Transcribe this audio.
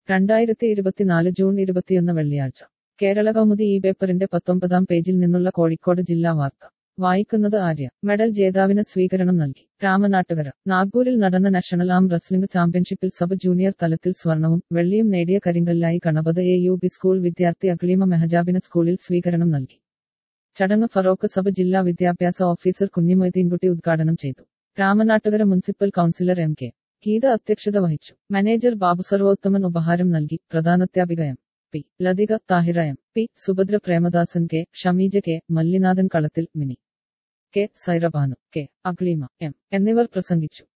രണ്ടായിരത്തി ഇരുപത്തിനാല് ജൂൺ ഇരുപത്തിയൊന്ന് വെള്ളിയാഴ്ച കേരള കൗമുദി ഈ പേപ്പറിന്റെ പത്തൊമ്പതാം പേജിൽ നിന്നുള്ള കോഴിക്കോട് ജില്ലാ വാർത്ത വായിക്കുന്നത് ആര്യ മെഡൽ ജേതാവിന് സ്വീകരണം നൽകി രാമനാട്ടുകര നാഗ്പൂരിൽ നടന്ന നാഷണൽ ആം റെസ്ലിംഗ് ചാമ്പ്യൻഷിപ്പിൽ സബ് ജൂനിയർ തലത്തിൽ സ്വർണവും വെള്ളിയും നേടിയ Karinkallayi Ganapath A U B school വിദ്യാർത്ഥി അക്ലീമ മെഹജാബിന് സ്കൂളിൽ സ്വീകരണം നൽകി ചടങ്ങ് ഫറോക്ക് സബ് ജില്ലാ വിദ്യാഭ്യാസ ഓഫീസർ കുഞ്ഞിമൊയ്തീൻകുട്ടി ഉദ്ഘാടനം ചെയ്തു Ramanattukara municipal councillor M K Geetha അധ്യക്ഷത വഹിച്ചു മാനേജർ ബാബു സർവോത്തമൻ ഉപഹാരം നൽകി പ്രധാനാധ്യാപിക M P Lathika Thahira M P Subhadra Premadasan K Shameeja K Mallinathan Kalathil Mini K Sairabanu K Agleema M എന്നിവർ പ്രസംഗിച്ചു